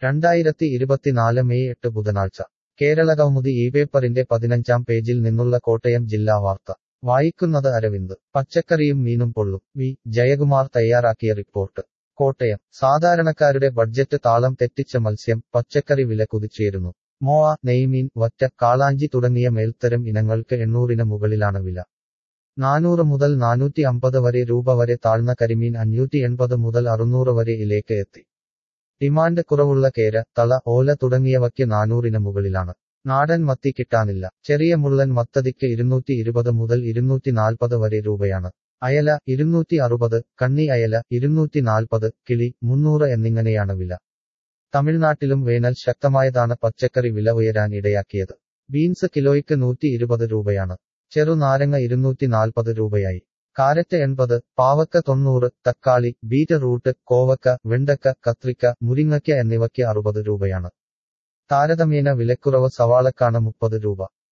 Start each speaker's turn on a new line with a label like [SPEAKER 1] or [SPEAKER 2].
[SPEAKER 1] രണ്ടായിരത്തി ഇരുപത്തിനാല് മെയ് എട്ട് ബുധനാഴ്ച കേരളകൗമുദി ഈ പേപ്പറിന്റെ പതിനഞ്ചാം പേജിൽ നിന്നുള്ള കോട്ടയം ജില്ലാ വാർത്ത വായിക്കുന്നത് അരവിന്ദ് പച്ചക്കറിയും മീനും പൊള്ളും വി ജയകുമാർ തയ്യാറാക്കിയ റിപ്പോർട്ട് കോട്ടയം സാധാരണക്കാരുടെ ബഡ്ജറ്റ് താളം തെറ്റിച്ച മത്സ്യം പച്ചക്കറി വില കുതിച്ചുയരുന്നു മോവ നെയ്മീൻ വറ്റ കാളാഞ്ചി തുടങ്ങിയ മേൽത്തരം ഇനങ്ങൾക്ക് എണ്ണൂറിന് മുകളിലാണ് വില നാനൂറ് മുതൽ നാനൂറ്റി അമ്പത് വരെ രൂപ വരെ താഴ്ന്ന കരിമീൻ അഞ്ഞൂറ്റി എൺപത് മുതൽ അറുന്നൂറ് വരെ ഇലേക്ക് എത്തി ഡിമാൻഡ് കുറവുള്ള കേര തള ഓല തുടങ്ങിയവയ്ക്ക് നാനൂറിന് മുകളിലാണ് നാടൻ മത്തി കിട്ടാനില്ല ചെറിയ മുള്ളൻ മത്തതിക്ക് ഇരുന്നൂറ്റി ഇരുപത് മുതൽ ഇരുന്നൂറ്റി നാൽപ്പത് വരെ രൂപയാണ് അയല ഇരുന്നൂറ്റി അറുപത് കണ്ണി അയല ഇരുന്നൂറ്റി നാൽപ്പത് കിളി മുന്നൂറ് എന്നിങ്ങനെയാണ് വില തമിഴ്നാട്ടിലും വേനൽ ശക്തമായതാണ് പച്ചക്കറി വില ഉയരാൻ ഇടയാക്കിയത് ബീൻസ് കിലോയ്ക്ക് നൂറ്റി ഇരുപത് രൂപയാണ് ചെറുനാരങ്ങ ഇരുന്നൂറ്റി നാൽപ്പത് രൂപയായി കാരറ്റ് എൺപത് പാവക്ക തൊണ്ണൂറ് തക്കാളി ബീറ്ററൂട്ട് കോവക്ക വെണ്ടക്ക കത്രിക്ക മുരിങ്ങയ്ക്ക എന്നിവയ്ക്ക് അറുപത് രൂപയാണ് താരതമ്യേന വിലക്കുറവ് സവാളക്കാണ് മുപ്പത് രൂപ